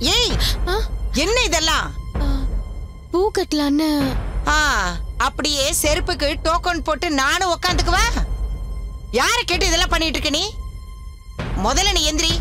ஏய் ஆ, என்ன இதெல்லாம் ஆ, பூ கட்டலான்னு ஆ அப்படியே செருப்புக்கு டோக்கன் போட்டு நானும் உக்காந்துக்குவா யார கேட்டு இதெல்லாம் பண்ணிட்டு இருக்க நீ முதல்ல நீ எந்திரி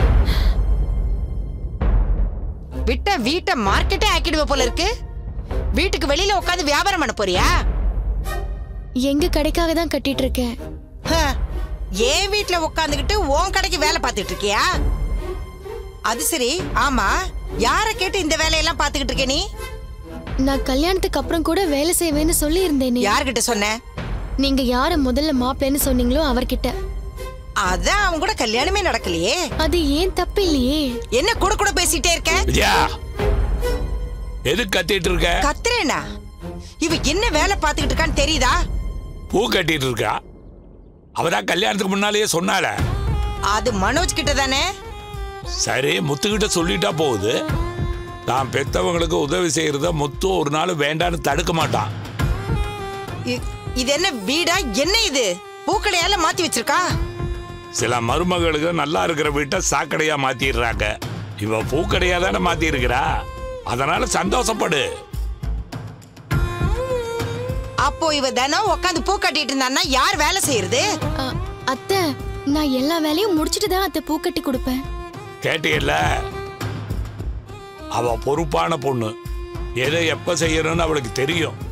விட்ட வீட்டை மார்க்கெட்டே ஆக்கிடுவ போல இருக்கு வீட்டுக்கு வெளியில உட்காந்து வியாபாரம் பண்ண போறியா எங்க கடைக்காக தான் கட்டிட்டு இருக்கேன் ஹ, என் வீட்ல உட்காந்துக்கிட்டு உன் கடைக்கு வேலை பார்த்துட்டு இருக்கியா அது சரி ஆமா யார கேட்டு இந்த வேலையெல்லாம் பார்த்துக்கிட்டு இருக்க நீ நான் கல்யாணத்துக்கு அப்புறம் கூட வேலை செய்வேன்னு சொல்லி இருந்தேனே யார்கிட்ட சொன்ன நீங்க யார முதல்ல மாப்பிள்ளைன்னு சொன்னீங்களோ அவர்கிட்ட அதான் அவன் கூட கல்யாணமே நடக்கலையே அது ஏன் தப்பு இல்லையே என்ன கூட கூட பேசிட்டே இருக்க விஜயா எது கத்திட்டு இருக்க கத்துறேனா இவ என்ன வேலை பார்த்துக்கிட்டு இருக்கான்னு தெரியுதா பூ கட்டிட்டு இருக்கா அவதான் கல்யாணத்துக்கு முன்னாலேயே சொன்னால அது மனோஜ் கிட்ட தானே சரி முத்துக்கிட்ட சொல்லிட்டா போகுது தான் பெத்தவங்களுக்கு உதவி செய்யறத முத்து ஒரு நாள் வேண்டான்னு தடுக்க மாட்டான் இ- இது என்ன வீடா என்ன இது பூக்கடையால மாத்தி வச்சிருக்கா சில மருமகளுக்கு நல்லா இருக்கிற வீட்டை சாக்கடையா மாத்திடுறாங்க இவ பூக்கடையா தானே மாத்தி இருக்கிறா அதனால சந்தோஷப்படு அப்போ இவ தினம் உட்காந்து பூ கட்டிட்டு இருந்தான்னா யார் வேலை செய்யறது அ, அத்தை நான் எல்லா வேலையும் முடிச்சிட்டு தான் அத்தை பூ கட்டி கொடுப்பேன் கேட்டியல்ல அவ பொறுப்பான பொண்ணு எதை எப்ப செய்யணும்னு அவளுக்கு தெரியும்